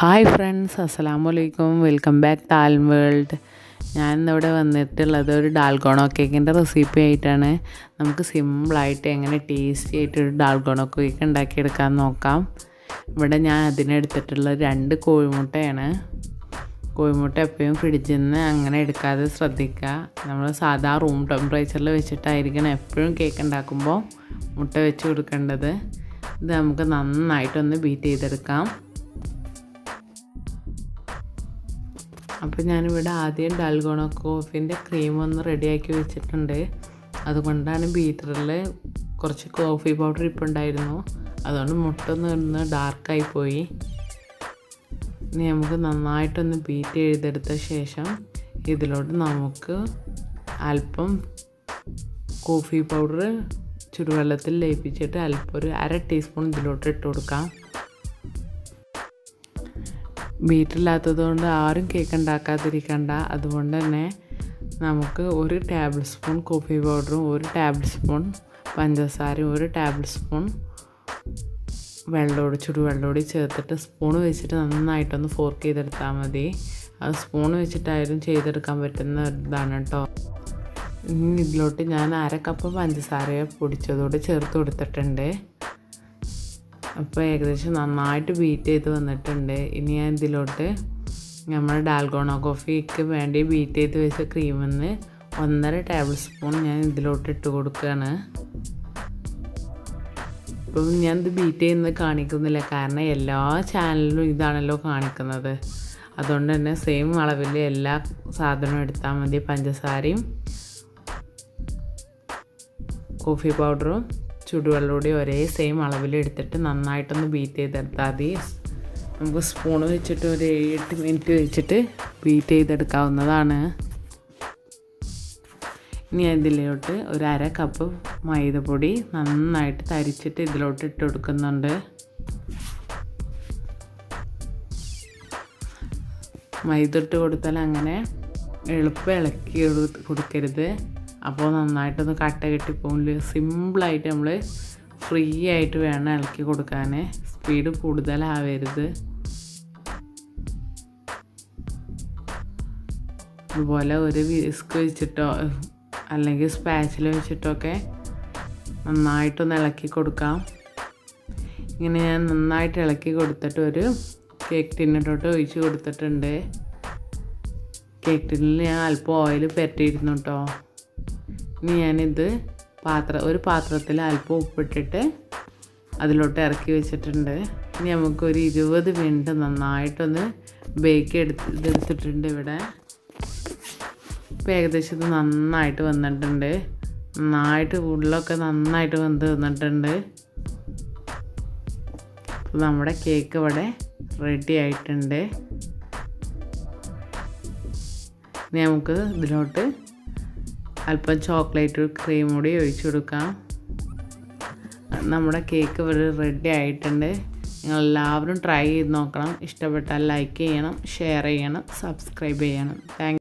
hi friends അസ്സലാമു അലൈക്കും welcome back താൽം world ഞാൻ ഇന്നിവിടെ വന്നിട്ടുള്ളത് ഒരു ഡാൽഗോണോ കേക്കിൻ്റെ റെസിപ്പി ആയിട്ടാണ് നമുക്ക് സിമ്പിളായിട്ട് എങ്ങനെ ടേസ്റ്റി ആയിട്ട് ഒരു ഡാൽഗോണോ കേക്ക് ഉണ്ടാക്കിയെടുക്കാൻ നോക്കാം ഇവിടെ ഞാൻ അതിനെടുത്തിട്ടുള്ള രണ്ട് കോഴിമുട്ടയാണ് കോഴിമുട്ട എപ്പോഴും ഫ്രിഡ്ജിൽ നിന്ന് അങ്ങനെ എടുക്കാതെ ശ്രദ്ധിക്കുക നമ്മൾ സാധാ റൂം ടെമ്പറേച്ചറിൽ വെച്ചിട്ടായിരിക്കണം എപ്പോഴും കേക്ക് ഉണ്ടാക്കുമ്പോൾ മുട്ട വെച്ച് കൊടുക്കേണ്ടത് ഇത് നമുക്ക് നന്നായിട്ടൊന്ന് ബീറ്റ് ചെയ്തെടുക്കാം അപ്പോൾ ഞാനിവിടെ ആദ്യം ഡാൽഗോണോ കോഫിൻ്റെ ക്രീം ഒന്ന് റെഡിയാക്കി വെച്ചിട്ടുണ്ട് അതുകൊണ്ടാണ് ബീറ്ററിൽ കുറച്ച് കോഫി പൗഡർ ഇപ്പോൾ ഉണ്ടായിരുന്നു അതുകൊണ്ട് മുട്ട ഒന്ന് ഡാർക്കായി പോയി ഇനി നമുക്ക് നന്നായിട്ടൊന്ന് ബീറ്റ് ചെയ്തെടുത്ത ശേഷം ഇതിലോട്ട് നമുക്ക് അല്പം കോഫി പൗഡർ ചുടുവെള്ളത്തിൽ ലയിപ്പിച്ചിട്ട് അല്പം ഒരു അര ടീസ്പൂൺ ഇതിലോട്ട് ഇട്ട് കൊടുക്കാം ബീറ്റില്ലാത്തത് കൊണ്ട് ആരും കേക്ക് ഉണ്ടാക്കാതിരിക്കണ്ട അതുകൊണ്ട് തന്നെ നമുക്ക് ഒരു ടേബിൾ സ്പൂൺ കോഫി പൗഡറും ഒരു ടേബിൾ സ്പൂൺ പഞ്ചസാരയും ഒരു ടേബിൾ സ്പൂൺ വെള്ളമോട് ചുടുവെള്ളമോടി ചേർത്തിട്ട് സ്പൂൺ വെച്ചിട്ട് നന്നായിട്ടൊന്ന് ഫോർക്ക് ചെയ്തെടുത്താൽ മതി അത് സ്പൂൺ വെച്ചിട്ടായാലും ചെയ്തെടുക്കാൻ പറ്റുന്ന ഇതാണ് കേട്ടോ ഇനി ഇതിലോട്ട് ഞാൻ അര കപ്പ് പഞ്ചസാര പൊടിച്ചതോടെ ചേർത്ത് കൊടുത്തിട്ടുണ്ട് അപ്പോൾ ഏകദേശം നന്നായിട്ട് ബീറ്റ് ചെയ്ത് വന്നിട്ടുണ്ട് ഇനി ഞാൻ ഇതിലോട്ട് നമ്മൾ ഡാൽഗോണോ കോഫിക്ക് വേണ്ടി ബീറ്റ് ചെയ്ത് വെച്ച ക്രീമിൽ നിന്ന് ഒന്നര ടേബിൾ സ്പൂൺ ഞാൻ ഇതിലോട്ട് ഇട്ട് കൊടുക്കുകയാണ് ഇപ്പം ഞാൻ ഇത് ബീറ്റ് ചെയ്യുന്നത് കാണിക്കുന്നില്ല കാരണം എല്ലാ ചാനലിലും ഇതാണല്ലോ കാണിക്കുന്നത് അതുകൊണ്ട് തന്നെ സെയിം അളവിൽ എല്ലാ സാധനവും എടുത്താൽ മതി പഞ്ചസാരയും കോഫി പൗഡറും ചുടുവെള്ളൂടെ ഒരേ സെയിം അളവിൽ എടുത്തിട്ട് നന്നായിട്ടൊന്ന് ബീറ്റ് ചെയ്തെടുത്താൽ മതി നമുക്ക് സ്പൂൺ വെച്ചിട്ട് ഒരു ഏഴ് എട്ട് മിനിറ്റ് വെച്ചിട്ട് ബീറ്റ് ചെയ്തെടുക്കാവുന്നതാണ് ഇനി ഇതിലോട്ട് ഒരു അര കപ്പ് മൈദപ്പൊടി നന്നായിട്ട് തരിച്ചിട്ട് ഇതിലോട്ട് ഇട്ട് കൊടുക്കുന്നുണ്ട് മൈദ ഇട്ട് കൊടുത്താൽ അങ്ങനെ എളുപ്പം ഇളക്കി കൊടുക്കരുത് അപ്പോൾ നന്നായിട്ടൊന്ന് കട്ട കെട്ടി പോകില്ല സിമ്പിളായിട്ട് നമ്മൾ ഫ്രീ ആയിട്ട് വേണം ഇളക്കി കൊടുക്കാൻ സ്പീഡ് കൂടുതലാവരുത് അതുപോലെ ഒരു വിസ്ക് വെച്ചിട്ടോ അല്ലെങ്കിൽ സ്പാച്ചിൽ വെച്ചിട്ടൊക്കെ നന്നായിട്ടൊന്ന് ഇളക്കി കൊടുക്കാം ഇങ്ങനെ ഞാൻ നന്നായിട്ട് ഇളക്കി കൊടുത്തിട്ട് ഒരു കേക്ക് ടിന്നിട്ടോട്ട് ഒഴിച്ച് കൊടുത്തിട്ടുണ്ട് കേക്ക് ടിന്നിൽ ഞാൻ അല്പം ഓയിൽ പെരട്ടിയിരുന്നു കേട്ടോ ഇനി ഞാനിത് പാത്രം ഒരു പാത്രത്തിൽ അല്പം ഉപ്പിട്ടിട്ട് അതിലോട്ട് ഇറക്കി വെച്ചിട്ടുണ്ട് ഇനി നമുക്കൊരു ഇരുപത് മിനിറ്റ് നന്നായിട്ടൊന്ന് ബേക്ക് എടുത്ത് ഇതെടുത്തിട്ടുണ്ട് ഇവിടെ ഇപ്പോൾ ഏകദേശം ഇത് നന്നായിട്ട് വന്നിട്ടുണ്ട് നന്നായിട്ട് ഉള്ളൊക്കെ നന്നായിട്ട് വെന്ത് വന്നിട്ടുണ്ട് അപ്പോൾ നമ്മുടെ കേക്ക് ഇവിടെ റെഡി ആയിട്ടുണ്ട് ഇനി നമുക്ക് ഇതിലോട്ട് അല്പം ചോക്ലേറ്റ് ക്രീം കൂടി ഒഴിച്ചു കൊടുക്കാം നമ്മുടെ കേക്ക് ഇവിടെ റെഡി ആയിട്ടുണ്ട് നിങ്ങൾ എല്ലാവരും ട്രൈ ചെയ്ത് നോക്കണം ഇഷ്ടപ്പെട്ടാൽ ലൈക്ക് ചെയ്യണം ഷെയർ ചെയ്യണം സബ്സ്ക്രൈബ് ചെയ്യണം താങ്ക്